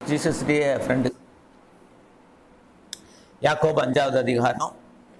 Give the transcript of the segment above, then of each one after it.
ஜீசஸ்டைய friend யாக்கோபு அஞ்சாவது அதிகாரம்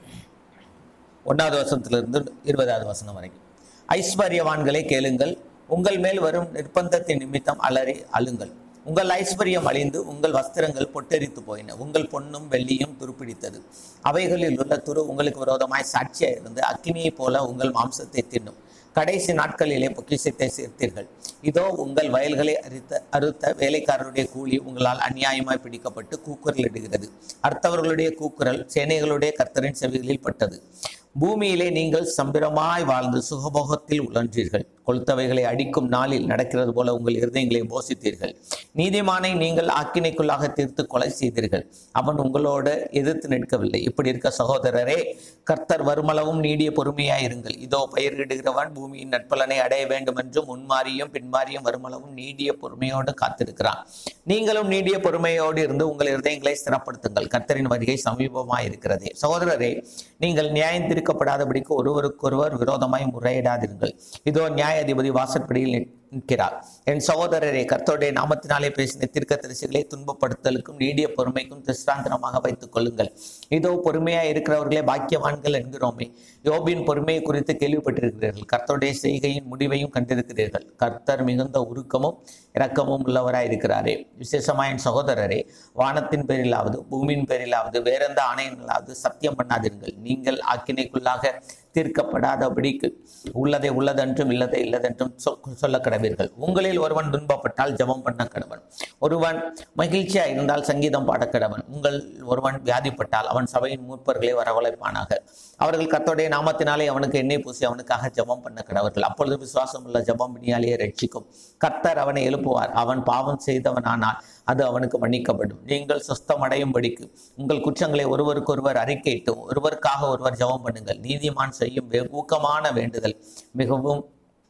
ஒன்றாவது வசனத்திலிருந்து இருபதாவது வசனம் வரைக்கும் ஐஸ்வர்யவான்களை கேளுங்கள் உங்கள் மேல் வரும் நிர்பந்தத்தின் நிமித்தம் அலறி அழுங்கள் உங்கள் ஐஸ்வர்யம் அழிந்து உங்கள் வஸ்திரங்கள் பொட்டெரித்து போயின உங்கள் பொன்னும் வெள்ளியும் துருப்பிடித்தது அவைகளில் உள்ள துரு உங்களுக்கு விரோதமாய் சாட்சியாக இருந்து அக்கினியைப் போல உங்கள் மாம்சத்தை தின்னும் கடைசி நாட்களிலே பொக்கிஷத்தை சேர்த்தீர்கள் இதோ உங்கள் வயல்களை அறுத்த அறுத்த வேலைக்காரருடைய கூலி உங்களால் அநியாயமாய் பிடிக்கப்பட்டு கூக்குரலிடுகிறது அர்த்தவர்களுடைய கூக்குரல் சேனைகளுடைய கர்த்தரின் செவிகளில் பட்டது பூமியிலே நீங்கள் சம்பிரமாய் வாழ்ந்து சுகபோகத்தில் உழன்றீர்கள் கொளுத்தவைகளை அடிக்கும் நாளில் நடக்கிறது போல உங்கள் இருதயங்களை போசித்தீர்கள் நீதிமானை நீங்கள் ஆக்கினைக்குள்ளாக தீர்த்து கொலை செய்தீர்கள் அவன் உங்களோட எதிர்த்து நிற்கவில்லை இப்படி இருக்க சகோதரரே கர்த்தர் வருமளவும் நீடிய பொறுமையாயிருங்கள் இதோ பயிரிடுகிறவன் பூமியின் நட்பலனை அடைய வேண்டும் என்றும் முன்மாறியும் பின்மாறியும் வருமளவும் நீடிய பொறுமையோடு காத்திருக்கிறான் நீங்களும் நீடிய பொறுமையோடு இருந்து உங்கள் இருதயங்களை ஸ்திரப்படுத்துங்கள் கர்த்தரின் வருகை சமீபமாய் இருக்கிறதே சகோதரரே நீங்கள் நியாயம் தீர்க்கப்படாதபடிக்கு ஒருவருக்கொருவர் விரோதமாய் முறையிடாதிருங்கள் இதோ நியாயாதிபதி வாசற்படியில் நிற்கிறார் என் சகோதரரே கர்த்தருடைய நாமத்தினாலே பேசின தீர்க்க தரிசிகளை துன்பப்படுத்தலுக்கும் நீடிய பொறுமைக்கும் திஷ்டாந்தரமாக வைத்துக் கொள்ளுங்கள் இதோ பொறுமையா இருக்கிறவர்களே பாக்கியவான்கள் என்கிறோமே யோபின் பொறுமையை குறித்து கேள்விப்பட்டிருக்கிறீர்கள் கர்த்தருடைய செய்கையின் முடிவையும் கண்டிருக்கிறீர்கள் கர்த்தர் மிகுந்த உருக்கமும் இரக்கமும் உள்ளவராய் இருக்கிறாரே விசேஷமா என் சகோதரரே வானத்தின் பேரிலாவது பூமியின் பேரிலாவது வேறெந்த ஆணையங்களாவது சத்தியம் பண்ணாதீர்கள் நீங்கள் ஆக்கினைக்குள்ளாக தீர்க்கப்படாதபடிக்கு உள்ளதை உள்ளதென்றும் இல்லதை இல்லதென்றும் சொ- சொல்ல கடவீர்கள் உங்களில் ஒருவன் துன்பப்பட்டால் ஜெபம் பண்ண கடவன் ஒருவன் மகிழ்ச்சியா இருந்தால் சங்கீதம் பாட கடவன் உங்கள் ஒருவன் வியாதிப்பட்டால் அவன் சபையின் மூப்பர்களை வரவழைப்பானாக அவர்கள் கர்த்தருடைய நாமத்தினாலே அவனுக்கு எண்ணெய் பூசி அவனுக்காக ஜெபம் பண்ண கடவர்கள் அப்பொழுது விசுவாசம் உள்ள ஜெபம் பிணியாலேயே ரட்சிக்கும் கர்த்தர் அவனை எழுப்புவார் அவன் பாவம் செய்தவனானால் அது அவனுக்கு மன்னிக்கப்படும் நீங்கள் சுஸ்தம் அடையும்படிக்கு உங்கள் குற்றங்களை ஒருவருக்கொருவர் அறிக்கையிட்டு ஒருவருக்காக ஒருவர் ஜெபம் பண்ணுங்கள் நீதிமான் செய்யும் வே- ஊக்கமான வேண்டுதல் மிகவும்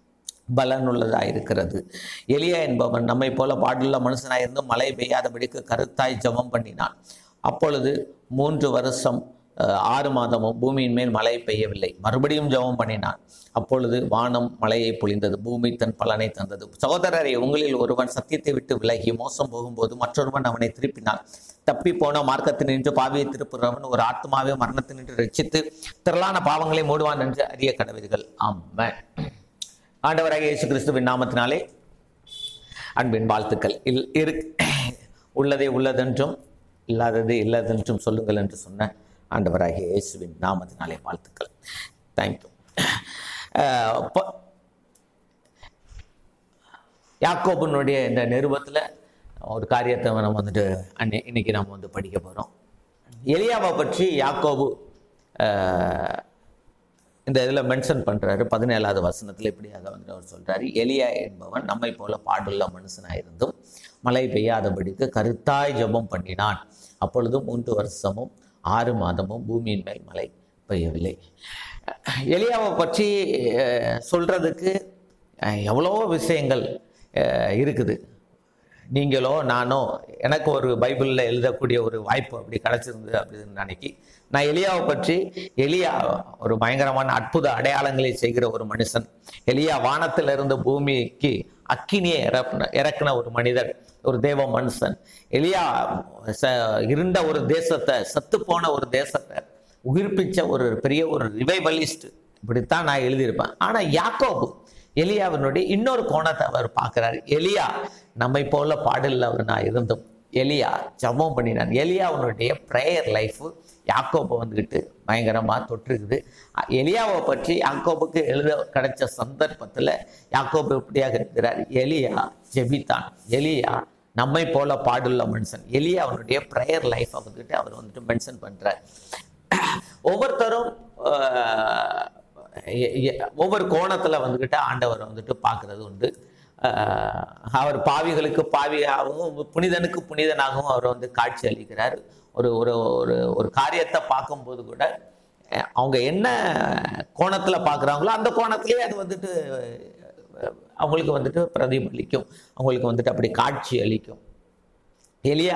பலனுள்ளதாக இருக்கிறது எலியா என்பவன் நம்மை போல பாடுள்ள மனுஷனாயிருந்து மழை பெய்யாதபடிக்கு கருத்தாய் ஜெபம் பண்ணினான் அப்பொழுது மூன்று வருஷம் அஹ், ஆறு மாதமும் பூமியின் மேல் மழை பெய்யவில்லை மறுபடியும் ஜெபம் பண்ணினான் அப்பொழுது வானம் மழையை பொழிந்தது பூமி தன் பலனை தந்தது சகோதரரை உங்களில் ஒருவன் சத்தியத்தை விட்டு விலகி மோசம் போகும்போது மற்றொருவன் அவனை திருப்பினான் தப்பி போன மார்க்கத்தினின்று பாவியை திருப்புறவன் ஒரு ஆத்மாவை மரணத்தினின்று ரட்சித்து திரளான பாவங்களை மூடுவான் என்று அறிய கடவீர்கள் ஆமென் ஆண்டவராகிய இயேசு கிறிஸ்துவின் நாமத்தினாலே அன்பின் வாழ்த்துக்கள் இல் இரு உள்ளதை உள்ளதென்றும் இல்லாதது இல்லதென்றும் சொல்லுங்கள் என்று சொன்ன ஆண்டவராகிய இயேசுவின் நாமத்தினாலே வாழ்த்துக்கள் தேங்க்யூ யாக்கோபனுடைய இந்த நிருபத்தில் ஒரு காரியத்தை நம்ம வந்துட்டு அன்னை இன்னைக்கு நம்ம வந்து படிக்க போகிறோம் எலியாவை பற்றி யாக்கோபு அஹ், இந்த இதில் மென்ஷன் பண்ணுறாரு பதினேழாவது வசனத்தில் இப்படியாக வந்து அவர் சொல்கிறாரு எலியா என்பவன் நம்மை போல பாடுள்ள மனுஷனாக இருந்தும் மழை பெய்யாதபடிக்கு கருத்தாய் ஜெபம் பண்ணினான் அப்பொழுது மூன்று வருஷமும் ஆறு மாதமும் பூமியின் மேல் மழை பெய்யவில்லை எலியாவை பற்றி அஹ், சொல்றதுக்கு அஹ், எவ்வளவோ விஷயங்கள் அஹ், இருக்குது நீங்களோ நானோ எனக்கு ஒரு பைபிளில் எழுதக்கூடிய ஒரு வாய்ப்பு அப்படி கிடச்சிருந்தது அப்படின்னு நினைக்கி நான் எலியாவை பற்றி எலியா ஒரு பயங்கரமான அற்புத அடையாளங்களை செய்கிற ஒரு மனுஷன் எலியா வானத்தில் இருந்த பூமிக்கு அக்கினியை இறக்குன இறக்குன ஒரு மனிதர் ஒரு தேவ மனுஷன் எலியா ச இருண்ட ஒரு தேசத்தை செத்துப்போன ஒரு தேசத்தை உயிர்ப்பிச்ச ஒரு பெரிய ஒரு ரிவைவலிஸ்ட் இப்படித்தான் நான் எழுதியிருப்பேன் ஆனால் யாக்கோபு எலியாவினுடைய இன்னொரு கோணத்தை அவர் பார்க்கிறார் எலியா நம்மை போல பாடில்லவனா இருந்தும் எலியா ஜெபம் பண்ணினான் எலியாவினுடைய ப்ரேயர் லைஃப் யாக்கோபை வந்துக்கிட்டு பயங்கரமாக தொற்றுக்குது எலியாவை பற்றி யாக்கோபுக்கு எழுத கிடைச்ச சந்தர்ப்பத்தில் யாக்கோபு எப்படியாக இருக்கிறார் எலியா ஜெபித்தான் எலியா நம்மை போல பாடுள்ள மனுஷன் எலியா அவனுடைய ப்ரேயர் லைஃப்பை வந்துட்டு அவர் வந்துட்டு மென்ஷன் பண்ணுறார் ஒவ்வொருத்தரும் ஆஹ், எ- எ- ஒவ்வொரு கோணத்தில் வந்துக்கிட்டு ஆண்டவர் வந்துட்டு பார்க்கறது உண்டு ஆஹ், அவர் பாவிகளுக்கு பாவியாகவும் புனிதனுக்கு புனிதனாகவும் அவர் வந்து காட்சி அளிக்கிறார் ஒரு ஒரு ஒரு ஒரு காரியத்தை பார்க்கும்போது கூட அஹ், அவங்க என்ன கோணத்தில் பார்க்குறாங்களோ அந்த கோணத்திலேயே அது வந்துட்டு அஹ், அவங்களுக்கு வந்துட்டு பிரதிபலிக்கும் அவங்களுக்கு வந்துட்டு அப்படி காட்சி அளிக்கும் எலியா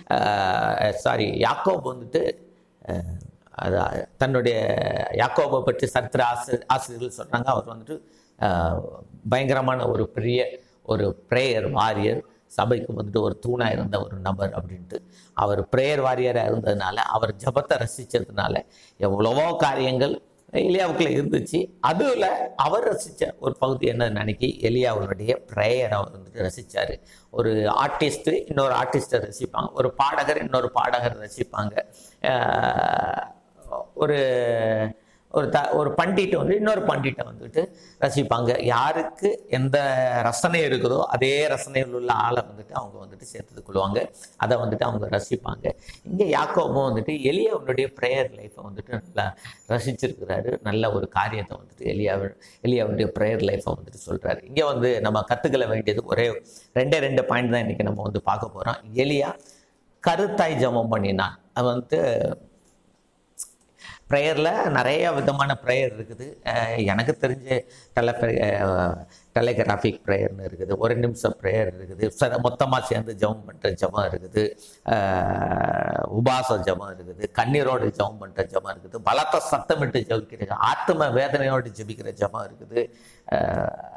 சாரி யாக்கோப் வந்துட்டு அஹ், அது தன்னுடைய யாக்கோபை பற்றி சரித்திர ஆசிரியர் ஆசிரியர்கள் சொல்கிறாங்க அவர் வந்துட்டு அஹ், பயங்கரமான ஒரு பெரிய ஒரு ப்ரேயர் வாரியர் சபைக்கு வந்துட்டு ஒரு தூணாக இருந்த ஒரு நபர் அப்படின்ட்டு அவர் ப்ரேயர் வாரியராக இருந்ததுனால அவர் ஜபத்தை ரசித்ததுனால எவ்வளவோ காரியங்கள் எலியாவுக்குள்ள இருந்துச்சு அதுல அவர் ரசித்த ஒரு பகுதி என்ன நினைக்கி எலியாவுடைய ப்ரேயரை அவர் வந்துட்டு ரசித்தார் ஒரு ஆர்டிஸ்ட்டு இன்னொரு ஆர்டிஸ்ட்டை ரசிப்பாங்க ஒரு பாடகர் இன்னொரு பாடகர் ரசிப்பாங்க ஆஹ் ஒரு ஒரு த ஒரு பண்டிட்டை வந்து இன்னொரு பண்டிட்டை வந்துட்டு ரசிப்பாங்க யாருக்கு எந்த ரசனை இருக்குதோ அதே ரசனையில் உள்ள ஆளை வந்துட்டு அவங்க வந்துட்டு சேர்த்துட்டு கொள்வாங்க அதை வந்துட்டு அவங்க ரசிப்பாங்க இங்கே யாக்கோபும் வந்துட்டு எலியாவுடைய ப்ரேயர் லைஃப்பை வந்துட்டு நல்லா ரசிச்சிருக்கிறாரு நல்ல ஒரு காரியத்தை வந்துட்டு எலியா எலியாவுடைய ப்ரேயர் லைஃப்பை வந்துட்டு சொல்கிறாரு இங்கே வந்து நம்ம கற்றுக்கொள்ள வேண்டியது ஒரே ரெண்டே ரெண்டு பாயிண்ட் தான் இன்றைக்கி நம்ம வந்து பார்க்க போகிறோம் எலியா கருத்தாய் ஜெபம் பண்ணினான் அது வந்து ப்ரேயரில் நிறைய விதமான ப்ரேயர் இருக்குது அஹ் எனக்கு தெரிஞ்ச டெல டெலிகிராஃபிக் ப்ரேயர்னு இருக்குது ஒரு நிமிஷம் ப்ரேயர் இருக்குது ச மொத்தமாக சேர்ந்து ஜெபம் பண்ணுற ஜெபம் இருக்குது அஹ் உபாச ஜெபம் இருக்குது கண்ணீரோடு ஜெபம் பண்ணுற ஜெபம் இருக்குது பலத்த சத்தமிட்டு ஜெபிக்கிற ஆத்ம வேதனையோடு ஜெபிக்கிற ஜெபம் இருக்குது அஹ்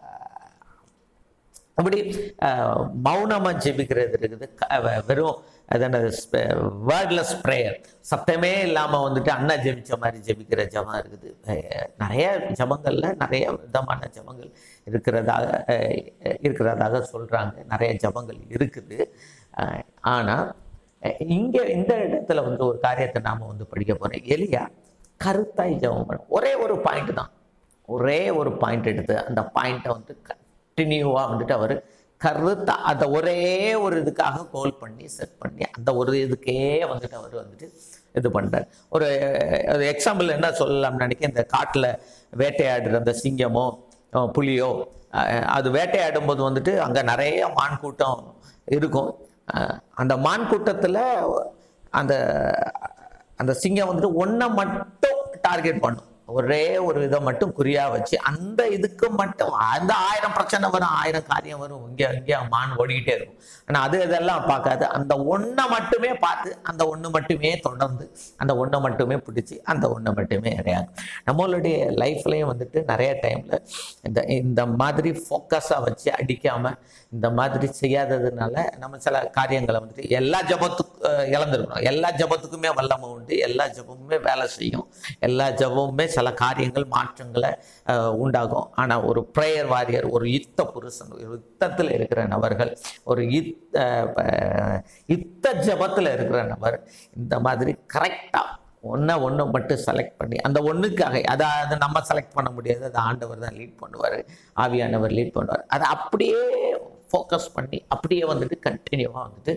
அப்படி மௌனமாக ஜெபிக்கிறது இருக்குது க- வ- வெறும் அதன வேர்ட்லெஸ் ப்ரேயர் சத்தமே இல்லாமல் வந்துட்டு அண்ணா ஜெபிச்ச மாதிரி ஜெபிக்கிற ஜெபம் இருக்குது அஹ் நிறைய ஜெபங்கள்ல நிறைய விதமான ஜெபங்கள் இருக்கிறதாக அஹ் இருக்கிறதாக சொல்கிறாங்க நிறைய ஜெபங்கள் இருக்குது ஆனால் இங்கே இந்த இடத்துல வந்து ஒரு காரியத்தை நாம் வந்து படிக்க போகிறோம் எலியா கருத்தாய் ஜெபம் பண்ண ஒரே ஒரு பாயிண்ட் தான் ஒரே ஒரு பாயிண்ட் எடுத்து அந்த பாயிண்ட்டை வந்து கண்டினியூவாக வந்துட்டு அவர் கருத்தா அந்த ஒரே ஒரு இதுக்காக கோல் பண்ணி செட் பண்ணி அந்த ஒரு இதுக்கே வந்துட்டு அவர் வந்துட்டு இது பண்ணுறார் ஒரு ஒரு எக்ஸாம்பிள் என்ன சொல்லலாம்னு நினைக்க இந்த காட்டில் வேட்டையாடுற அந்த சிங்கமோ அஹ் புலியோ அஹ் அது வேட்டையாடும் போது வந்துட்டு அங்கே நிறைய மான் கூட்டம் இருக்கும் அஹ் அந்த மான் கூட்டத்தில் அந்த அந்த சிங்கம் வந்துட்டு ஒன்றை மட்டும் டார்கெட் பண்ணும் ஒரே ஒரு இதை மட்டும் குறியா வச்சு அந்த இதுக்கு மட்டும் அந்த ஆயிரம் பிரச்சனை வரும் ஆயிரம் காரியம் வரும் இங்கே இங்கே மான் ஓடிக்கிட்டே இருக்கும் ஆனால் அது இதெல்லாம் பார்க்காது அந்த ஒன்றை மட்டுமே பார்த்து அந்த ஒன்று மட்டுமே தொடர்ந்து அந்த ஒன்றை மட்டுமே பிடிச்சி அந்த ஒன்றை மட்டுமே இறையாது நம்மளுடைய லைஃப்லையும் வந்துட்டு நிறைய டைமில் இந்த இந்த மாதிரி ஃபோக்கஸாக வச்சு அடிக்காமல் இந்த மாதிரி செய்யாததுனால நம்ம சில காரியங்களை வந்துட்டு எல்லா ஜபத்துக்கு இழந்துருக்கணும் எல்லா ஜபத்துக்குமே வல்லமை உண்டு எல்லா ஜபமுமே வேலை செய்யும் எல்லா ஜபமுமே சில காரியங்கள் மாற்றங்களை அஹ், உண்டாகும் ஆனால் ஒரு ப்ரேயர் வாரியர் ஒரு யுத்த புருஷன் ஒரு யுத்தத்தில் இருக்கிற நபர்கள் ஒரு யுத்த அஹ், யுத்த ஜபத்தில் இருக்கிற நபர் இந்த மாதிரி கரெக்டாக ஒன்றை ஒன்று மட்டும் செலக்ட் பண்ணி அந்த ஒன்றுக்காக அதை அதை நம்ம செலக்ட் பண்ண முடியாது அது ஆண்டவர் தான் லீட் பண்ணுவார் ஆவியானவர் லீட் பண்ணுவார் அதை அப்படியே ஃபோக்கஸ் பண்ணி அப்படியே வந்துட்டு கண்டினியூவாக வந்துட்டு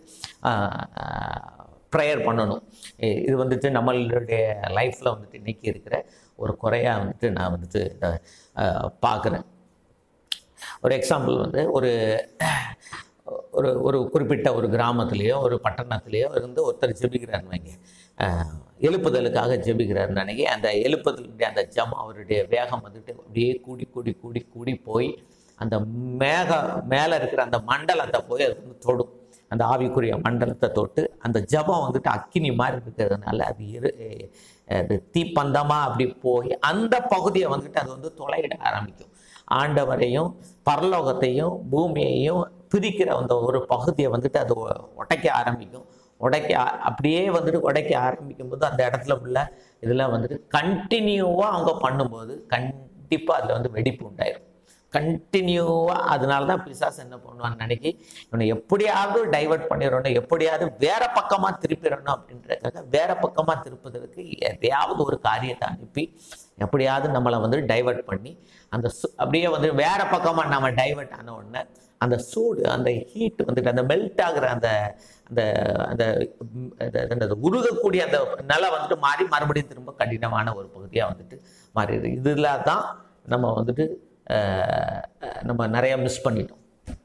ப்ரேயர் பண்ணணும் இ- இது வந்துட்டு நம்மளுடைய லைஃப்பில் வந்துட்டு இன்னைக்கு இருக்கிற ஒரு குறையாக வந்துட்டு நான் வந்துட்டு இதை பார்க்குறேன் ஒரு எக்ஸாம்பிள் வந்து ஒரு ஒரு ஒரு குறிப்பிட்ட ஒரு கிராமத்துலேயோ ஒரு பட்டணத்துலேயோ இருந்து ஒருத்தர் ஜெபிக்கிறாருன்னு வைங்க அஹ், எழுப்புதலுக்காக ஜெபிக்கிறாருன்னு நினைக்கி அந்த எழுப்புதலுடைய அந்த ஜம் அவருடைய வேகம் வந்துட்டு அப்படியே கூடி கூடி கூடி கூடி போய் அந்த மேக மேலே இருக்கிற அந்த மண்டலத்தை போய் அது வந்து தொடும் அந்த ஆவிக்குரிய மண்டலத்தை தொட்டு அந்த ஜபம் வந்துட்டு அக்கினி மாதிரி இருக்கிறதுனால அது இரு அது தீப்பந்தமாக அப்படி போய் அந்த பகுதியை வந்துட்டு அது வந்து துளையிட ஆரம்பிக்கும் ஆண்டவரையும் பரலோகத்தையும் பூமியையும் பிரிக்கிற அந்த ஒரு பகுதியை வந்துட்டு அது உ- உடைக்க ஆரம்பிக்கும் உடைக்க ஆ- அப்படியே வந்துட்டு உடைக்க ஆரம்பிக்கும் போது அந்த இடத்துல உள்ள இதில் வந்துட்டு கண்டினியூவாக அவங்க பண்ணும்போது கண்டிப்பாக அதில் வந்து வெடிப்பு உண்டாயிரும் கண்டினியூவாக அதனால தான் பிசாஸ் என்ன பண்ணுவான்னு நினைக்கி இவனை எப்படியாவது டைவர்ட் பண்ணிடணும் எப்படியாவது வேற பக்கமாக திருப்பிடணும் அப்படின்றதுக்காக வேற பக்கமாக திருப்புதற்கு எதையாவது ஒரு காரியத்தை அனுப்பி எப்படியாவது நம்மளை வந்து டைவர்ட் பண்ணி அந்த சு- அப்படியே வந்து வேற பக்கமாக நம்ம டைவர்ட் ஆன உடனே அந்த சூடு அந்த ஹீட் வந்துட்டு அந்த மெல்ட் ஆகுற அந்த அந்த அந்த ம், அந்த- அந்த உருகக்கூடிய அந்த நிலை வந்துட்டு மாறி மறுபடியும் திரும்ப கடினமான ஒரு பகுதியாக வந்துட்டு மாறிடுது இதில் தான் நம்ம வந்துட்டு அஹ், நம்ம நிறைய மிஸ் பண்ணிட்டோம்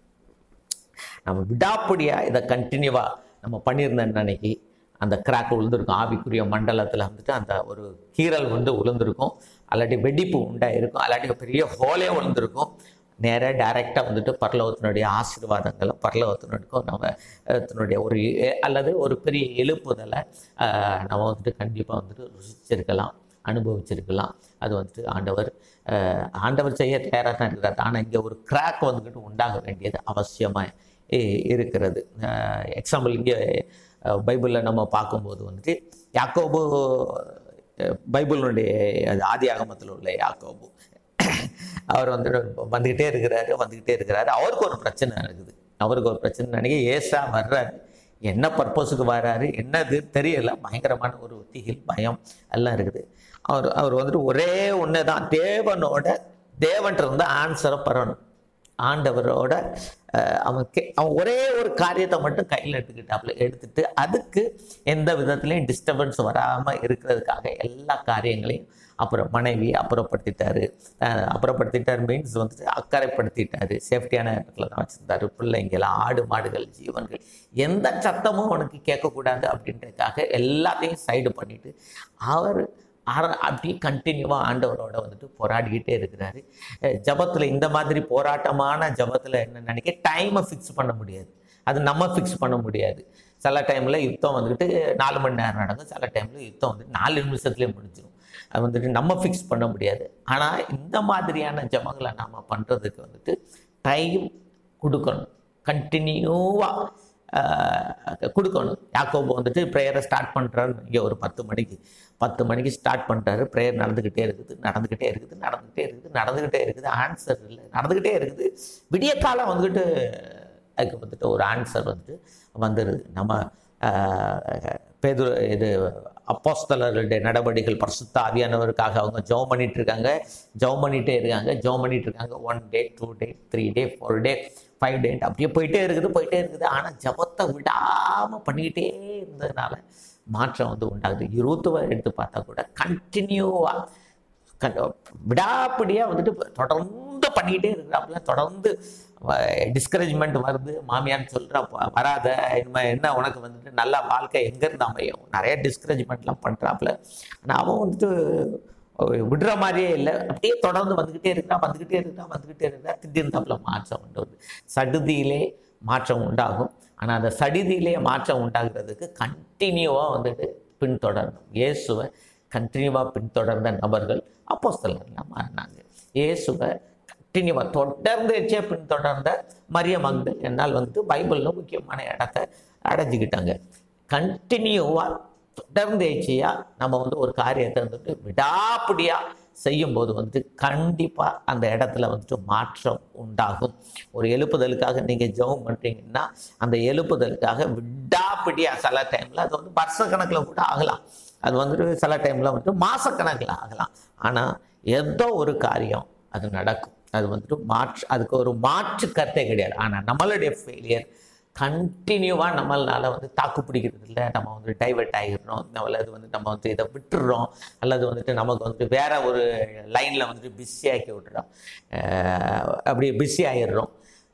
நம்ம விடாப்பிடியாக இதை கண்டினியூவாக நம்ம பண்ணியிருந்தேன் அன்னைக்கு அந்த கிராக் விழுந்திருக்கும் ஆவிக்குரிய மண்டலத்தில் வந்துட்டு அந்த ஒரு கீறல் வந்து விழுந்திருக்கும் அல்லாட்டி வெடிப்பு உண்டாயிருக்கும் அல்லாட்டி பெரிய ஹோலே விழுந்திருக்கும் நேராக டைரெக்டாக வந்துட்டு பரலோகத்தினுடைய ஆசீர்வாதங்களும் பரலோகத்தினுக்கும் நம்ம அஹ், தன்னுடைய ஒரு எ- அல்லது ஒரு பெரிய எழுப்புதலை அஹ், நம்ம வந்துட்டு கண்டிப்பாக வந்துட்டு ருசிச்சிருக்கலாம் அனுபவிச்சிருக்கலாம் அது வந்துட்டு ஆண்டவர் அஹ், ஆண்டவர் செய்ய தயாராக தான் இருக்கிறார் ஆனால் இங்கே ஒரு கிராக் வந்துக்கிட்டு உண்டாக வேண்டியது அவசியமாக இருக்கிறது எக்ஸாம்பிள் இங்கே பைபிளில் நம்ம பார்க்கும்போது வந்துட்டு யாக்கோபு அஹ், பைபிளுடைய அது ஆதி ஆகமத்தில் உள்ள யாக்கோபு அவர் வந்து வந்துக்கிட்டே இருக்கிறாரு வந்துக்கிட்டே இருக்கிறாரு அவருக்கு ஒரு பிரச்சனை இருக்குது அவருக்கு ஒரு பிரச்சனை நினைக்க ஏசா வர்றாரு என்ன பர்பஸுக்கு வர்றாரு என்னது தெரியல பயங்கரமான ஒரு திகில் பயம் எல்லாம் இருக்குது அவர் அவர் வந்துட்டு ஒரே ஒன்று தான் தேவனோட தேவன்கிட்ட இருந்து ஆன்சரை பெறணும் ஆண்டவரோட அஹ், அவன் கே அவன் ஒரே ஒரு காரியத்தை மட்டும் கையில் எடுத்துக்கிட்டாப்புல எடுத்துட்டு அதுக்கு எந்த விதத்துலையும் டிஸ்டர்பன்ஸ் வராமல் இருக்கிறதுக்காக எல்லா காரியங்களையும் அப்புறம் மனைவி அப்புறப்படுத்திட்டாரு அஹ், அப்புறப்படுத்திட்டார் மீன்ஸ் வந்துட்டு அக்கறைப்படுத்திட்டாரு சேஃப்டியான இடத்துல தான் வச்சுருந்தாரு பிள்ளைங்கெல்லாம் ஆடு மாடுகள் ஜீவன்கள் எந்த சத்தமும் அவனுக்கு கேட்கக்கூடாது அப்படின்றதுக்காக எல்லாத்தையும் சைடு பண்ணிட்டு அவர் அர- அப்படியே கண்டினியூவாக ஆண்டவரோட வந்துட்டு போராடிக்கிட்டே இருக்கிறாரு ஜபத்தில் இந்த மாதிரி போராட்டமான ஜபத்தில் என்ன நினைக்க டைமை ஃபிக்ஸ் பண்ண முடியாது அது நம்ம ஃபிக்ஸ் பண்ண முடியாது சில டைமில் யுத்தம் வந்துட்டு நாலு மணி நேரம் நடக்கும் சில டைமில் யுத்தம் வந்துட்டு நாலு நிமிஷத்துலேயே முடிஞ்சிடும் அது வந்துட்டு நம்ம ஃபிக்ஸ் பண்ண முடியாது ஆனால் இந்த மாதிரியான ஜபங்களை நாம் பண்ணுறதுக்கு வந்துட்டு டைம் கொடுக்கணும் கண்டினியூவாக கொடுக்கணும் யாக்கோபு வந்துட்டு ப்ரேயரை ஸ்டார்ட் பண்ணுறாரு இங்கே ஒரு பத்து மணிக்கு பத்து மணிக்கு ஸ்டார்ட் பண்ணிட்டாரு ப்ரேயர் நடந்துக்கிட்டே இருக்குது நடந்துக்கிட்டே இருக்குது நடந்துக்கிட்டே இருக்குது நடந்துக்கிட்டே இருக்குது ஆன்சர் இல்லை நடந்துக்கிட்டே இருக்குது விடிய காலம் வந்துட்டு அதுக்கு வந்துட்டு ஒரு ஆன்சர் வந்துட்டு வந்துடுது நம்ம ஆஹ், பேதுரு இது அப்போஸ்தலர்களுடைய நடவடிக்கைகள் பரிசுத்த ஆவியானவருக்காக அவங்க ஜெபம் பண்ணிட்டு இருக்காங்க ஜெபம் பண்ணிட்டே இருக்காங்க ஜெபம் பண்ணிட்டு இருக்காங்க one day two day three day four day five day அப்படியே போயிட்டே இருக்குது போயிட்டே இருக்குது ஆனால் ஜபத்தை விடாமல் பண்ணிக்கிட்டே இருந்ததுனால மாற்றம் வந்து உண்டாகுது இருபத்துவ எடுத்து பார்த்தா கூட கண்டினியூவாக விடாப்பிடியாக வந்துட்டு தொடர்ந்து பண்ணிக்கிட்டே இருக்கிறாப்புல தொடர்ந்து டிஸ்கரேஜ்மெண்ட் வருது மாமியார்னு சொல்கிறா வராத இனிமே என்ன உனக்கு வந்துட்டு நல்ல வாழ்க்கை எங்கேருந்து அமையும் நிறைய டிஸ்கரேஜ்மெண்ட்லாம் பண்ணுறாப்புல ஆனால் அவன் வந்துட்டு விடுற மாதிரியே இல்லை அப்படியே தொடர்ந்து வந்துக்கிட்டே இருக்கிறான் வந்துக்கிட்டே இருக்கிறான் வந்துக்கிட்டே இருக்கிறான் திடீர்ந்தாப்புல மாற்றம் உண்டு வருது சடுதியிலே மாற்றம் உண்டாகும் ஆனால் அந்த சடுதியிலே மாற்றம் உண்டாகிறதுக்கு கண்டினியூவாக வந்துட்டு பின்தொடரணும் இயேசுவை கண்டினியூவாக பின்தொடர்ந்த நபர்கள் அப்போஸ்தலர்கள்லாம் மாறினாங்க இயேசுவை கண்டினியூவாக தொடர்ந்துச்சே பின்தொடர்ந்த மரிய மக்தல் என்னால் வந்துட்டு பைபிளில் முக்கியமான இடத்த அடைஞ்சிக்கிட்டாங்க கண்டினியூவாக தொடர்ந்தேச்சியாக நம்ம வந்து ஒரு காரியத்தை வந்துட்டு விடாப்பிடியாக செய்யும்போது வந்துட்டு கண்டிப்பாக அந்த இடத்துல வந்துட்டு மாற்றம் உண்டாகும் ஒரு எழுப்புதலுக்காக நீங்கள் ஜெபம் பண்ணுறீங்கன்னா அந்த எழுப்புதலுக்காக விடாப்பிடியாக சில டைமில் அது வந்து வருஷக்கணக்கில் கூட ஆகலாம் அது வந்துட்டு சில டைமில் வந்துட்டு மாதக்கணக்கில் ஆகலாம் ஆனால் ஏதோ ஒரு காரியம் அது நடக்கும் அது வந்துட்டு மாற்று அதுக்கு ஒரு மாற்று கருத்தே கிடையாது ஆனால் நம்மளுடைய ஃபெயிலியர் கண்டினியூவாக நம்மளால வந்து தாக்கு பிடிக்கிறது இல்லை நம்ம வந்து டைவெர்ட் ஆகிடுறோம் அல்லது வந்து நம்ம வந்து இதை விட்டுடுறோம் அல்லது வந்துட்டு நமக்கு வந்துட்டு வேற ஒரு லைனில் வந்துட்டு பிஸி ஆக்கி விட்டுறோம் அஹ் அப்படி பிஸி ஆகிடுறோம்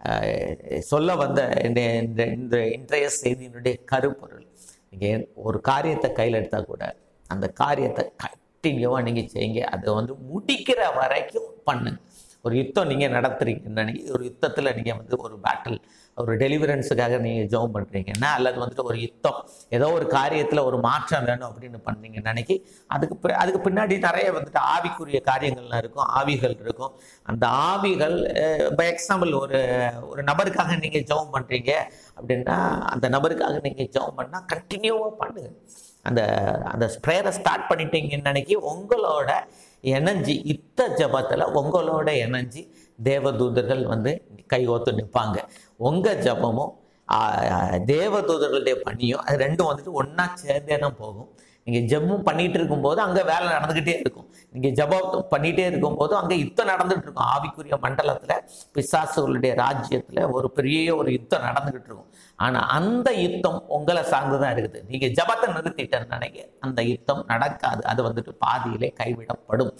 அஹ் சொல்ல வந்த இந்த இந்த இந்த இன்றைய செய்தியினுடைய கருப்பொருள் நீங்கள் ஒரு காரியத்தை கையில் எடுத்தால் கூட அந்த காரியத்தை கண்டினியூவாக நீங்கள் செய்யுங்க அதை வந்து முடிக்கிற வரைக்கும் பண்ணுங்க ஒரு யுத்தம் நீங்கள் நடத்துறீங்கன்னு நினைக்கி ஒரு யுத்தத்தில் நீங்கள் வந்து ஒரு பேட்டில் ஒரு டெலிவரன்ஸுக்காக நீங்கள் ஜெபம் பண்ணுறீங்கன்னா அல்லது வந்துட்டு ஒரு யுத்தம் ஏதோ ஒரு காரியத்தில் ஒரு மாற்றம் வேணும் அப்படின்னு பண்ணீங்க நினைக்கி அதுக்கு பி- அதுக்கு பின்னாடி நிறைய வந்துட்டு ஆவிக்குரிய காரியங்கள்லாம் இருக்கும் ஆவிகள் இருக்கும் அந்த ஆவிகள் பை எக்ஸாம்பிள் ஒரு ஒரு நபருக்காக நீங்கள் ஜெபம் பண்ணுறீங்க அப்படின்னா அந்த நபருக்காக நீங்கள் ஜெபம் பண்ணால் கண்டினியூவாக பண்ணுங்க அந்த அந்த ப்ரேயரை ஸ்டார்ட் பண்ணிட்டீங்கன்னு நினைக்கி உங்களோட எனர்ஜி இத்த ஜபத்தில் உங்களோட எனர்ஜி தேவதூதர்கள் வந்து கைகோத்து நிற்பாங்க உங்கள் ஜபமும் ஆ, தேவதூதர்களுடைய பணியும் அது ரெண்டும் வந்துட்டு ஒன்றா சேர்ந்தே தான் போகும் நீங்கள் ஜெபம் பண்ணிட்டு இருக்கும்போது அங்கே வேலை நடந்துக்கிட்டே இருக்கும் நீங்கள் ஜெபம் பண்ணிகிட்டே இருக்கும்போது அங்கே யுத்தம் நடந்துகிட்டு இருக்கும் ஆவிக்குரிய மண்டலத்தில் பிசாசுகளுடைய ராஜ்யத்தில் ஒரு பெரிய ஒரு யுத்தம் நடந்துக்கிட்டு இருக்கும் ஆனால் அந்த யுத்தம் உங்களை சார்ந்து தான் இருக்குது நீங்கள் ஜபத்தை நிறுத்திட்டேன்னு நினைக்க அந்த யுத்தம் நடக்காது அது வந்துட்டு பாதியிலே கைவிடப்படும்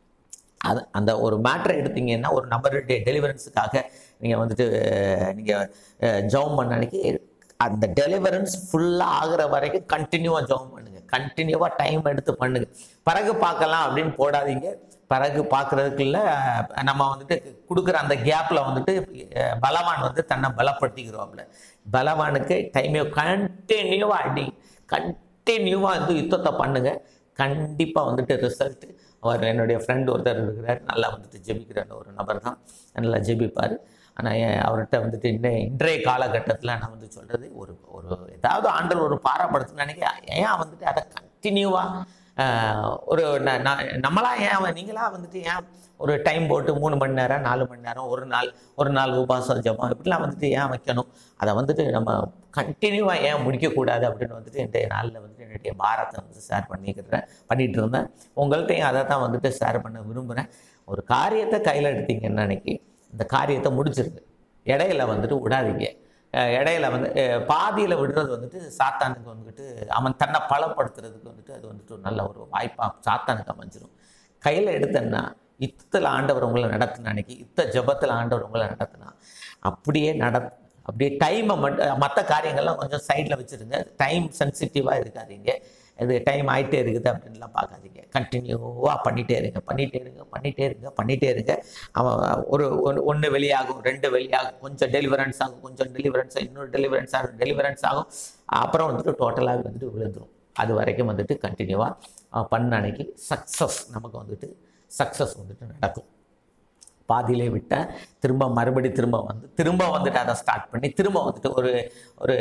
அது அந்த ஒரு மேட்ரை எடுத்தீங்கன்னா ஒரு நபருடைய டெலிவரன்ஸுக்காக நீங்கள் வந்துட்டு நீங்கள் ஜெபம் பண்ண அன்னைக்கு அந்த டெலிவரன்ஸ் ஃபுல்லாக ஆகுற வரைக்கும் கண்டினியூவாக ஜெபம் பண்ணுங்க கண்டினியூவாக டைம் எடுத்து பண்ணுங்க பிறகு பார்க்கலாம் அப்படின்னு போடாதீங்க பிறகு பார்க்குறதுக்குள்ள நம்ம வந்துட்டு கொடுக்குற அந்த கேப்பில் வந்துட்டு அஹ், பலவான் வந்து தன்னை பலப்படுத்திக்கிறோம்ல பலவானுக்கு டைமே கண்டினியூவாக அடி கண்டினியூவாக வந்து யுத்தத்தை பண்ணுங்க கண்டிப்பாக வந்துட்டு ரிசல்ட் அவர் என்னுடைய ஃப்ரெண்ட் ஒருத்தர் இருக்கிறார் நல்லா வந்துட்டு ஜெபிக்கிற ஒரு நபர் தான் நல்லா ஜெபிப்பார் ஆனால் அவர்கிட்ட வந்துட்டு இன்ன இன்றைய காலகட்டத்தில் நான் வந்து சொல்கிறது ஒரு ஒரு ஏதாவது ஆண்டல் ஒரு பாரப்படுத்துன்னு நினைக்க ஏன் வந்துட்டு அதை கண்டினியூவாக ஒரு ந- ந- நம்மளா ஏன் அவன் நீங்களா வந்துட்டு ஏன் ஒரு டைம் போட்டு மூணு மணி நேரம் நாலு மணி நேரம் ஒரு நாள் ஒரு நாள் உபாசம் ஜபம் இப்படிலாம் வந்துட்டு ஏன் வைக்கணும் அதை வந்துட்டு நம்ம கண்டினியூவாக ஏன் முடிக்கக்கூடாது அப்படின்னு வந்துட்டு இன்றைய நாளில் வந்துட்டு என்னுடைய பாரத்தை வந்து ஷேர் பண்ணிக்கிறேன் பண்ணிட்டு இருந்தேன் உங்கள்கிட்டையும் அதை தான் வந்துட்டு ஷேர் பண்ண விரும்புகிறேன் ஒரு காரியத்தை கையில் எடுத்தீங்கன்னு நினைக்கி இந்த காரியத்தை முடிச்சிருங்க இடையில வந்துட்டு விடாதீங்க அஹ் இடையில வந்து பாதியில் விடுறது வந்துட்டு சாத்தானுக்கு வந்துட்டு அவன் தன்னை பலப்படுத்துறதுக்கு வந்துட்டு அது வந்துட்டு ஒரு நல்ல ஒரு வாய்ப்பாக சாத்தானுக்கு அமைஞ்சிரும் கையில் எடுத்தேன்னா இத்தத்தில் ஆண்டவர் உங்களை நடத்தின அன்னைக்கு இத்த ஜபத்தில் ஆண்டவர் உங்களை நடத்தினா அப்படியே நட அப்படியே டைமை மட்டும் மற்ற காரியங்கள்லாம் கொஞ்சம் சைடில் வச்சுருங்க டைம் சென்சிட்டிவாக இருக்காதீங்க இது டைம் ஆகிட்டே இருக்குது அப்படின்லாம் பார்க்காதீங்க கண்டினியூவாக பண்ணிகிட்டே இருங்க பண்ணிகிட்டே இருங்க பண்ணிகிட்டே இருங்க பண்ணிகிட்டே இருங்க அவன் ஒரு ஒன்று வெளியாகும் ரெண்டு வெளியாகும் கொஞ்சம் டெலிவரன்ஸ் ஆகும் கொஞ்சம் டெலிவரன்ஸ் ஆகும் இன்னொரு டெலிவரன்ஸ் ஆகும் டெலிவரன்ஸ் ஆகும் அப்புறம் வந்துட்டு டோட்டலாக வந்துட்டு விழுந்துடும் அது வரைக்கும் வந்துட்டு கண்டினியூவாக பண்ண அன்னைக்கு சக்ஸஸ் நமக்கு வந்துட்டு சக்ஸஸ் வந்துட்டு நடக்கும் பாதியிலே விட்டேன் திரும்ப மறுபடி திரும்ப வந்து திரும்ப வந்துட்டு அதை ஸ்டார்ட் பண்ணி திரும்ப வந்துட்டு ஒரு ஒரு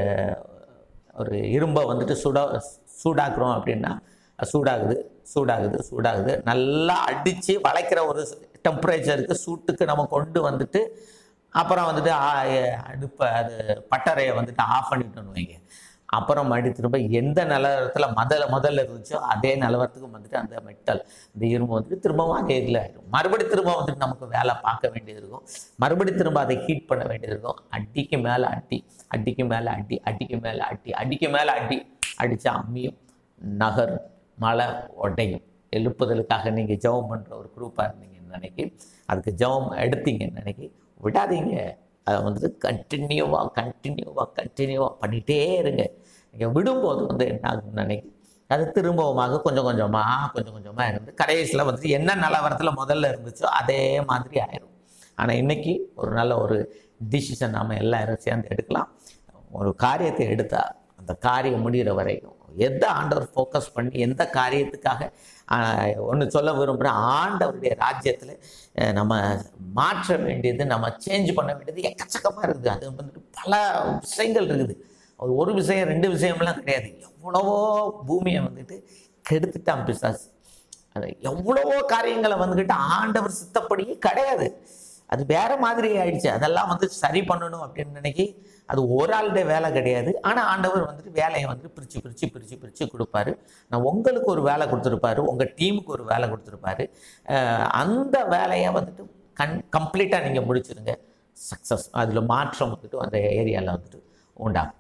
ஒரு இரும்பை வந்துட்டு சுடா சூடாக்குறோம் அப்படின்னா சூடாகுது சூடாகுது சூடாகுது நல்லா அடித்து வளைக்கிற ஒரு டெம்பரேச்சருக்கு சூட்டுக்கு நம்ம கொண்டு வந்துட்டு அப்புறம் வந்துட்டு ஆ- அடுப்பை அது பட்டறையை வந்துட்டு ஆஃப் பண்ணிட்டோன்னு வைங்க அப்புறம் மறுபடியும் திரும்ப எந்த நிலவரத்தில் முதல்ல முதல்ல இருந்துச்சோ அதே நிலவரத்துக்கு வந்துட்டு அந்த மெட்டல் இந்த இரும்பு வந்துட்டு திரும்பவும் அதே இதில் ஆயிடும் மறுபடி திரும்ப வந்துட்டு நமக்கு வேலை பார்க்க வேண்டியது இருக்கும் மறுபடி திரும்ப அதை ஹீட் பண்ண வேண்டியது இருக்கும் அடிக்கு மேலே அடி அடிக்கு மேலே அடி அடிக்கு மேலே அடி அடிக்கு மேலே அடி அடித்தா அம்மியும் நகரும் மழை உடையும் எழுப்புதலுக்காக நீங்கள் ஜெபம் பண்ணுற ஒரு குரூப்பாக இருந்தீங்கன்னு நினைக்கி அதுக்கு ஜெபம் எடுத்தீங்கன்னு நினைக்கி விடாதீங்க அதை வந்துட்டு கண்டினியூவாக கண்டினியூவாக கண்டினியூவாக பண்ணிகிட்டே இருங்க நீங்கள் விடும்போது வந்து என்ன ஆகும்னு நினைக்கி அது திரும்பவுமாக கொஞ்சம் கொஞ்சமாக கொஞ்சம் கொஞ்சமாக இருந்து கடைசியில் வந்துட்டு என்ன நிலவரத்தில் முதல்ல இருந்துச்சோ அதே மாதிரி ஆயிரும் ஆனால் இன்னைக்கு ஒரு நல்ல ஒரு டிசிஷன் நாம எல்லாரும் சேர்ந்து எடுக்கலாம் ஒரு காரியத்தை எடுத்தா அந்த காரியம் முடிகிற வரைக்கும் எந்த ஆண்டவர் ஃபோக்கஸ் பண்ணி எந்த காரியத்துக்காக ஒன்று சொல்ல விரும்புகிறேன் ஆண்டவருடைய ராஜ்யத்தில் நம்ம மாற்ற வேண்டியது நம்ம சேஞ்ச் பண்ண வேண்டியது எக்கச்சக்கமாக இருக்குது அது வந்துட்டு பல விஷயங்கள் இருக்குது அது ஒரு விஷயம் ரெண்டு விஷயம்லாம் கிடையாது எவ்வளவோ பூமியை வந்துட்டு கெடுத்துட்டான் பிசாசு அது எவ்வளவோ காரியங்களை வந்துக்கிட்டு ஆண்டவர் சித்தப்படியே கிடையாது அது வேற மாதிரி ஆயிடுச்சு அதெல்லாம் வந்து சரி பண்ணணும் அப்படின்னு நினைக்கி அது ஒரு ஆளுடைய வேலை கிடையாது ஆனால் ஆண்டவர் வந்துட்டு வேலையை வந்துட்டு பிரித்து பிரித்து பிரித்து பிரித்து கொடுப்பாரு நான் உங்களுக்கு ஒரு வேலை கொடுத்துருப்பாரு உங்கள் டீமுக்கு ஒரு வேலை கொடுத்துருப்பாரு அஹ் அந்த வேலையை வந்துட்டு கண் கம்ப்ளீட்டாக நீங்கள் முடிச்சிருங்க சக்ஸஸ் அதில் மாற்றம் வந்துட்டு அந்த ஏரியாவில் வந்துட்டு உண்டாகும்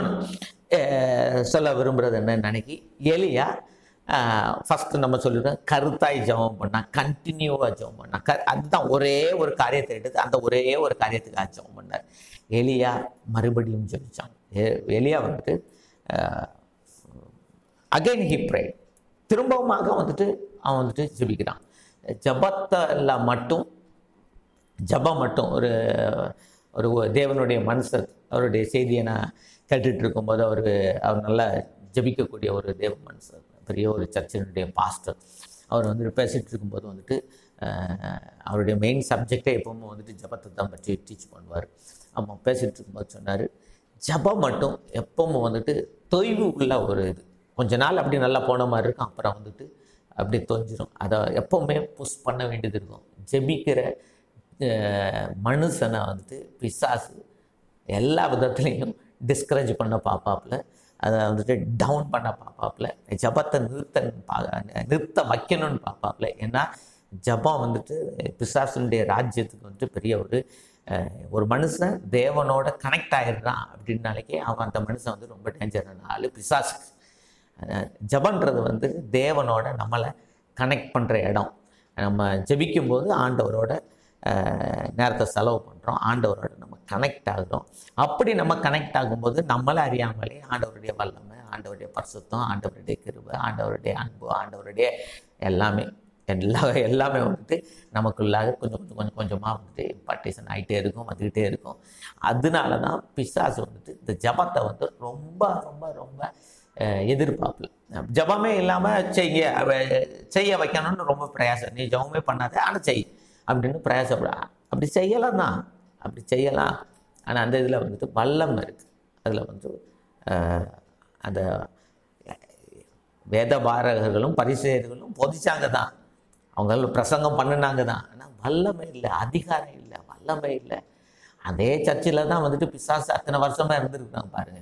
இன்னொன்று சொல்ல விரும்புகிறது என்னன்னு நினைக்கி எலியா ஃபஸ்ட்டு நம்ம சொல்லிடுறோம் கருத்தாய் ஜெபம் பண்ணா கண்டினியூவாக ஜெபம் பண்ணா க அதுதான் ஒரே ஒரு காரியத்தை எடுத்து அந்த ஒரே ஒரு காரியத்துக்காக ஜெபம் பண்ணார் எலியா மறுபடியும் ஜெபிச்சான் எ- எலியா வந்துட்டு அகைன் ஹி ப்ரே திரும்பவுமாக வந்துட்டு அவன் வந்துட்டு ஜெபிக்கிறான் ஜபத்தில் மட்டும் ஜபம் மட்டும் ஒரு ஒரு தேவனுடைய மனுஷர் அவருடைய செய்தியை நான் கேட்டுட்டு இருக்கும்போது அவர் அவர் நல்லா ஜபிக்கக்கூடிய ஒரு தேவ மனுஷர் பெரிய ஒரு சர்ச்சினுடைய பாஸ்டர் அவர் வந்துட்டு பேசிகிட்டு இருக்கும்போது வந்துட்டு அஹ், அவருடைய மெயின் சப்ஜெக்டே எப்பவுமே வந்துட்டு ஜபத்தை தான் பற்றி டீச் பண்ணுவார் அவன் பேசிகிட்டு இருக்கும்போது சொன்னார் ஜபம் மட்டும் எப்பவும் வந்துட்டு தொய்வு உள்ள ஒரு இது கொஞ்ச நாள் அப்படி நல்லா போன மாதிரி இருக்கும் அப்புறம் வந்துட்டு அப்படி தொஞ்சிரும் அதை எப்பவுமே புஷ் பண்ண வேண்டியது இருக்கும் ஜெபிக்கிற அஹ், மனுஷனை வந்துட்டு பிசாசு எல்லா விதத்துலேயும் டிஸ்கரேஜ் பண்ண பார்ப்பாப்புல அதை வந்துட்டு டவுன் பண்ண பார்ப்பாப்புல ஜபத்தை நிறுத்த பா நிறுத்த வைக்கணும்னு பார்ப்பாப்புல ஏன்னா ஜபம் வந்துட்டு பிசாசுனுடைய ராஜ்யத்துக்கு வந்துட்டு பெரிய ஒரு அஹ், ஒரு மனுஷன் தேவனோட கனெக்ட் ஆகிடுறான் அப்படின்னாலேக்கே அவன் அந்த மனுஷன் வந்து ரொம்ப டேஞ்சரான ஆள் பிசாசுக்கு அஹ், ஜபன்றது வந்து தேவனோட நம்மளை கனெக்ட் பண்ணுற இடம் நம்ம ஜெபிக்கும்போது ஆண்டவரோட அஹ், நேரத்தை செலவு பண்ணுறோம் ஆண்டவரோட நம்ம கனெக்ட் ஆகுறோம் அப்படி நம்ம கனெக்ட் ஆகும்போது நம்மளை அறியாமலே ஆண்டவருடைய வல்லமை ஆண்டவருடைய பரிசுத்தம் ஆண்டவருடைய கிருபை ஆண்டவருடைய அன்பு ஆண்டவருடைய எல்லாமே எல்லா எல்லாமே வந்துட்டு நமக்குள்ளாக கொஞ்சம் கொஞ்சம் கொஞ்சம் கொஞ்சமாக வந்துட்டு இம்பார்ட்டேஷன் ஆகிட்டே இருக்கும் வந்துக்கிட்டே இருக்கும் அதனால தான் பிசாசு வந்துட்டு இந்த ஜபத்தை வந்து ரொம்ப ரொம்ப ரொம்ப அஹ், எதிர்பார்ப்புல ஜபமே இல்லாமல் செய்ய அவ- செய்ய வைக்கணும்னு ரொம்ப பிரயாசம் நீ ஜபமே பண்ணாத ஆனால் செய் அப்படின்னு பிரயாசப்பட அப்படி செய்யலாம் தான் அப்படி செய்யலாம் ஆனால் அந்த இதில் வந்துட்டு வல்லம் இருக்குது அதில் வந்து ஆஹ், அந்த வேத பாரகர்களும் பரிசெயர்களும் போதிச்சாங்க தான் அவங்க பிரசங்கம் பண்ணினாங்க தான் ஆனால் வல்லமை இல்லை அதிகாரம் இல்லை வல்லமை இல்லை அதே சர்ச்சில் தான் வந்துட்டு பிசாசு அத்தனை வருஷமாக இருந்திருக்காங்க பாருங்க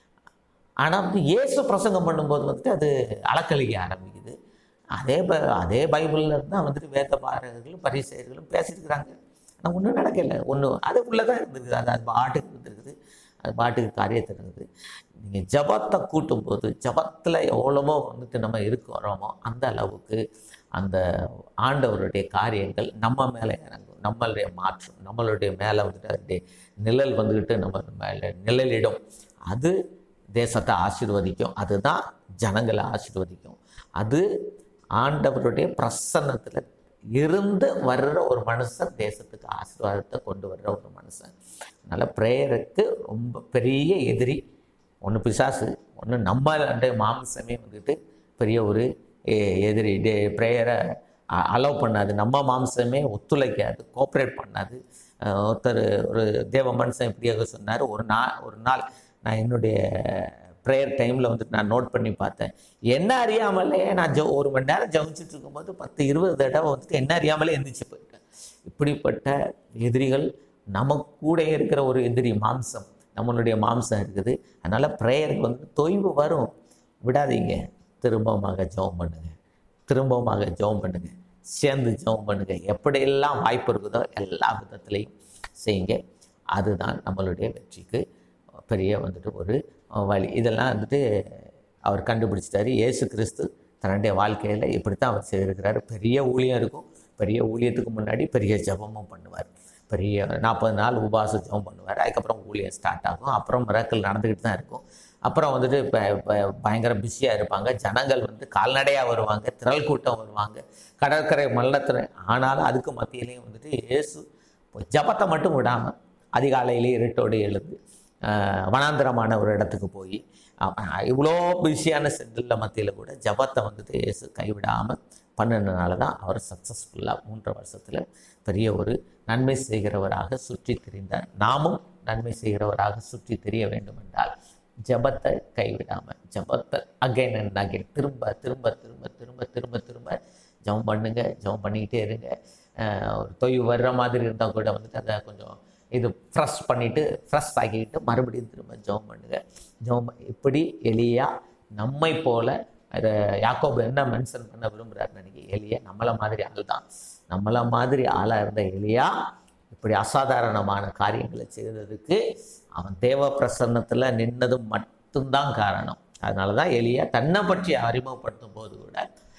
ஆனால் வந்து இயேசு பிரசங்கம் பண்ணும்போது வந்துட்டு அது அளக்களிக்க ஆரம்பிக்குது அதே ப அதே பைபிளில் தான் வந்துட்டு வேத பாரகர்களும் பரிசெயர்களும் பேசியிருக்கிறாங்க ஆனால் ஒன்றும் நடக்கலை ஒன்றும் அது உள்ளே தான் இருந்திருக்குது அது அது பாட்டுக்கு இருந்திருக்குது அது பாட்டுக்கு காரியத்தை இருக்குது நீங்கள் ஜபத்தை கூட்டும்போது ஜபத்தில் எவ்வளவோ வந்துட்டு நம்ம இருக்கிறோமோ அந்த அளவுக்கு அந்த ஆண்டவருடைய காரியங்கள் நம்ம மேலே இறங்கும் நம்மளுடைய மாற்றம் நம்மளுடைய மேலே வந்துட்டு அதனுடைய நிழல் வந்துக்கிட்டு நம்ம மேலே நிழலிடும் அது தேசத்தை ஆசீர்வதிக்கும் அதுதான் ஜனங்களை ஆசீர்வதிக்கும் அது ஆண்டவருடைய பிரசன்னத்தில் இருந்து வர்ற ஒரு மனுஷன் தேசத்துக்கு ஆசீர்வாதத்தை கொண்டு வர்ற ஒரு மனுஷன் அதனால் ப்ரேயருக்கு ரொம்ப பெரிய எதிரி ஒன்று பிசாசு ஒன்று நம்மளுடைய மாம்சமே வந்துட்டு பெரிய ஒரு எ- எதிரி டே ப்ரேயரை அலோவ் பண்ணாது நம்ம மாம்சமே ஒத்துழைக்காது கோஆப்ரேட் பண்ணாது அஹ் ஒருத்தர் ஒரு தேவ மனுஷன் இப்படியாக சொன்னார் ஒரு நாள் ஒரு நாள் நான் என்னுடைய ப்ரேயர் டைமில் வந்துட்டு நான் நோட் பண்ணி பார்த்தேன் என்ன அறியாமலே நான் ஜெ ஒரு மணி நேரம் ஜெபிச்சுட்டு இருக்கும்போது பத்து இருபது தடவை வந்துட்டு என்ன அறியாமலே எந்திரிச்சு போயிட்டேன் இப்படிப்பட்ட எதிரிகள் நம்ம கூட இருக்கிற ஒரு எதிரி மாம்சம் நம்மளுடைய மாம்சம் இருக்குது அதனால் ப்ரேயருக்கு வந்து தொய்வு வரும் விடாதீங்க திரும்பமாக ஜெபம் பண்ணுங்க திரும்பமாக ஜெபம் பண்ணுங்க சேர்ந்து ஜெபம் பண்ணுங்க எப்படியெல்லாம் வாய்ப்பு இருக்குதோ எல்லா விதத்துலையும் செய்யுங்க அதுதான் நம்மளுடைய வெற்றிக்கு பெரிய வந்துட்டு ஒரு அஹ், வழி இதெல்லாம் வந்துட்டு அவர் கண்டுபிடிச்சிட்டாரு இயேசு கிறிஸ்து தன்னுடைய வாழ்க்கையில் இப்படித்தான் அவர் செய்திருக்கிறாரு பெரிய ஊழியம் இருக்கும் பெரிய ஊழியத்துக்கு முன்னாடி பெரிய ஜெபமும் பண்ணுவார் பெரிய நாற்பது நாள் உபாச ஜெபம் பண்ணுவார் அதுக்கப்புறம் ஊழியம் ஸ்டார்ட் ஆகும் அப்புறம் மிராக்கள் நடந்துக்கிட்டு தான் இருக்கும் அப்புறம் வந்துட்டு இப்போ பயங்கர பிஸியாக இருப்பாங்க ஜனங்கள் வந்து கால்நடையாக வருவாங்க திரள் கூட்டம் வருவாங்க கடற்கரை மல்லத்தில் ஆனாலும் அதுக்கு மத்தியிலையும் வந்துட்டு இயேசு ஜபத்தை மட்டும் விடாமல் அதிகாலையிலே இருட்டோடு எழுந்து ஆஹ், வனாந்திரமான ஒரு இடத்துக்கு போய் இவ்வளோ பிஸியான செட்டில் மத்தியில் கூட ஜபத்தை வந்துட்டு இயேசு கைவிடாமல் பண்ணினதுனால தான் அவர் சக்ஸஸ்ஃபுல்லாக மூன்று வருஷத்தில் பெரிய ஒரு நன்மை செய்கிறவராக சுற்றி திரிந்தார் நாமும் நன்மை செய்கிறவராக சுற்றி திரிய வேண்டும் என்றால் ஜபத்தை கைவிடாமல் ஜபத்தை அகைன் அண்ட் அகைன் திரும்ப திரும்ப திரும்ப திரும்ப திரும்ப திரும்ப ஜெபம் பண்ணுங்க ஜெபம் பண்ணிக்கிட்டே இருங்க ஆஹ் ஒரு தொய்வு வர்ற மாதிரி இருந்தால் கூட வந்துட்டு அதை கொஞ்சம் இது ஃப்ரெஷ் பண்ணிவிட்டு ஃப்ரெஷ் ஆக்கிக்கிட்டு மறுபடியும் திரும்ப ஜெபம் பண்ணுங்க ஜெபம் ப- இப்படி எளியா நம்மை போல அதை யாக்கோபு என்ன மென்ஷன் பண்ண விரும்புகிறாருன்னு நினைக்க எளியா நம்மளை மாதிரி ஆள் தான் நம்மளை மாதிரி ஆளாக இருந்த எளியா இப்படி அசாதாரணமான காரியங்களை செய்ததுக்கு அவன் தேவ பிரசன்னத்தில் நின்னது மட்டும்தான் காரணம் அதனால தான் எலியா தன்னை பற்றி அறிமுகப்படுத்தும் போது கூட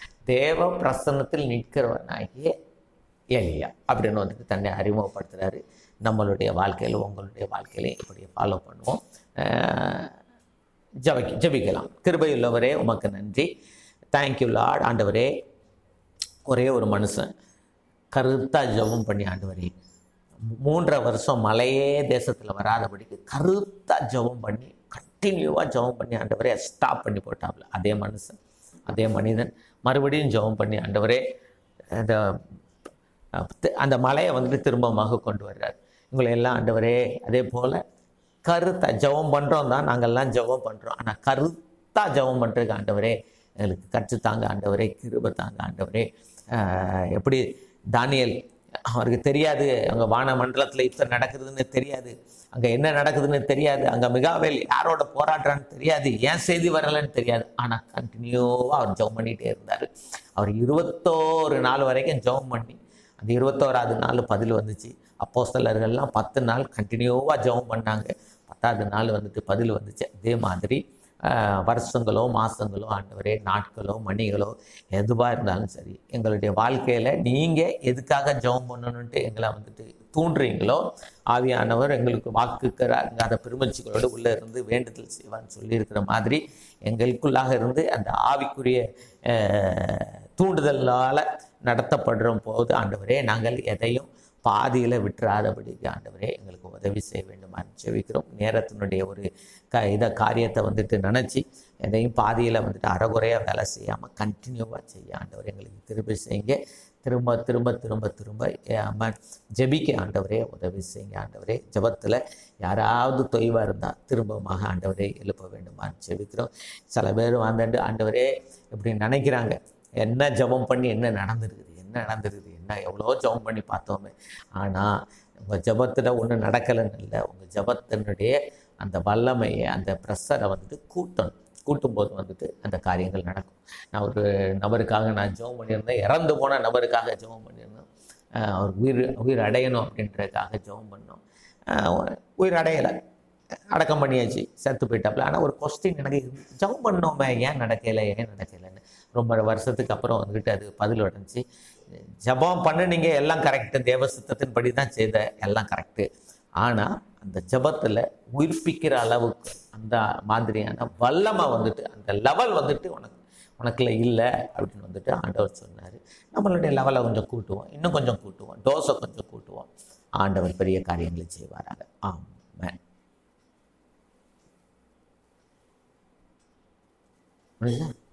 தேவ பிரசன்னத்தில் நிற்கிறவனாகிய எலியா அப்படின்னு வந்துட்டு தன்னை அறிமுகப்படுத்துகிறாரு நம்மளுடைய வாழ்க்கையில் உங்களுடைய வாழ்க்கையிலையும் இப்படி ஃபாலோ பண்ணுவோம் அஹ் ஜபிக்க ஜபிக்கலாம் கிருபையுள்ளவரே உமக்கு நன்றி தேங்க்யூ லார்ட் ஆண்டவரே ஒரே ஒரு மனுஷன் கருத்தா ஜெபம் பண்ணி ஆண்டவரே மூன்றரை வருஷம் மலையே தேசத்தில் வராதபடிக்கு கருத்தா ஜெபம் பண்ணி கண்டினியூவாக ஜெபம் பண்ணி ஆண்டவரே ஸ்டாப் பண்ணி போட்டாப்புல அதே மனுஷன் அதே மனிதன் மறுபடியும் ஜெபம் பண்ணி ஆண்டவரே அந்த அந்த மலையை வந்துட்டு திரும்பமாக கொண்டு வர்றார் உங்களை எல்லாம் ஆண்டவரே அதே போல் கருத்தா ஜெபம் பண்ணுறோம் தான் நாங்கள்லாம் ஜெபம் பண்ணுறோம் ஆனால் கருத்தா ஜெபம் பண்ணுறதுக்கு ஆண்டவரே எங்களுக்கு கற்று தாங்க ஆண்டவரே கிருபை தாங்க ஆண்டவரே ஆஹ் எப்படி தானியல் அவருக்கு தெரியாது அங்கே வான மண்டலத்தில் இத்தனை நடக்குதுன்னு தெரியாது அங்கே என்ன நடக்குதுன்னு தெரியாது அங்கே மிகாவேல் யாரோட போராடுறான்னு தெரியாது ஏன் செய்தி வரலைன்னு தெரியாது ஆனால் கண்டினியூவாக அவர் ஜெபம் பண்ணிகிட்டே இருந்தார் அவர் இருபத்தோரு நாள் வரைக்கும் ஜெபம் பண்ணி அந்த இருபத்தோராது நாள் பதில் வந்துச்சு அப்போஸ்தலர்கள்லாம் பத்து நாள் கண்டினியூவாக ஜெபம் பண்ணாங்க பத்தாவது நாள் வந்துட்டு பதில் வந்துச்சு அதே மாதிரி ஆஹ், வருஷங்களோ மாதங்களோ ஆண்டவரே நாட்களோ மணிகளோ எதுவாக இருந்தாலும் சரி எங்களுடைய வாழ்க்கையில் நீங்கள் எதுக்காக ஜெபம் பண்ணணுன்ட்டு எங்களை வந்துட்டு தூண்டுறீங்களோ ஆவியானவர் எங்களுக்கு வாக்குக்கிறாங்க அதை பெருமச்சிகளோடு உள்ளே இருந்து வேண்டுதல் செய்வான்னு சொல்லியிருக்கிற மாதிரி எங்களுக்குள்ளாக இருந்து அந்த ஆவிக்குரிய ஆஹ், தூண்டுதலால் நடத்தப்படுற போது ஆண்டவரே நாங்கள் எதையும் பாதியில் விட்டுறாதபடிக்கு ஆண்டவரே எங்களுக்கு உதவி செய்ய வேண்டுமா ஜெபிக்கிறோம் நேரத்தினுடைய ஒரு க இதை காரியத்தை வந்துட்டு நினச்சி எதையும் பாதியில் வந்துட்டு அறகுறையாக வேலை செய்யாமல் கண்டினியூவாக செய்ய ஆண்டவர் எங்களுக்கு திருப்பி செய்யுங்க திரும்ப திரும்ப திரும்ப திரும்ப ஏன் ஜெபிக்க ஆண்டவரே உதவி செய்யுங்க ஆண்டவரே ஜெபத்தில் யாராவது தொய்வாக இருந்தால் திரும்பமாக ஆண்டவரே எழுப்ப வேண்டுமான்னு ஜெபிக்கிறோம் சில பேர் வந்துட்டு ஆண்டவரே இப்படி நினைக்கிறாங்க என்ன ஜெபம் பண்ணி என்ன நடந்திருக்குது என்ன நடந்திருக்குது என்ன எவ்வளோ ஜெபம் பண்ணி பார்த்தோமே ஆனால் உங்கள் ஜெபத்தில் ஒன்றும் நடக்கலைன்னு இல்லை உங்கள் ஜெபத்தினுடைய அந்த வல்லமையை அந்த ப்ரெஷரை வந்துட்டு கூட்டணும் கூட்டும்போது வந்துட்டு அந்த காரியங்கள் நடக்கும் நான் ஒரு நபருக்காக நான் ஜெபம் பண்ணியிருந்தேன் இறந்து போன நபருக்காக ஜெபம் பண்ணியிருந்தேன் ஆஹ் அவர் உயிர் உயிர் அடையணும் அப்படின்றதுக்காக ஜெபம் பண்ணோம் ஆஹ் உயிர் அடையலை அடக்கம் பண்ணியாச்சு செத்து போயிட்டாப்புல ஆனால் ஒரு கொஸ்டின் எனக்கு ஜெபம் பண்ணோமே ஏன் நடக்கலை ஏன் நடக்கலைன்னு ரொம்ப வருஷத்துக்கு அப்புறம் வந்துக்கிட்டு அது பதில் உடஞ்சி ஜெபம் பண்ணுனீங்க எல்லாம் கரெக்டு தேவசித்தத்தின் படி தான் செய்த எல்லாம் கரெக்டு ஆனால் அந்த ஜெபத்தில் உயிர்ப்பிக்கிற அளவுக்கு அந்த மாதிரியான வல்லமை வந்துட்டு அந்த லெவல் வந்துட்டு உனக்கு உனக்குள்ள இல்லை அப்படின்னு வந்துட்டு ஆண்டவர் சொன்னார் நம்மளுடைய லெவலை கொஞ்சம் கூட்டுவோம் இன்னும் கொஞ்சம் கூட்டுவோம் டோஸை கொஞ்சம் கூட்டுவோம் ஆண்டவர் பெரிய காரியங்களை செய்வாராக ஆமென் புரியுதா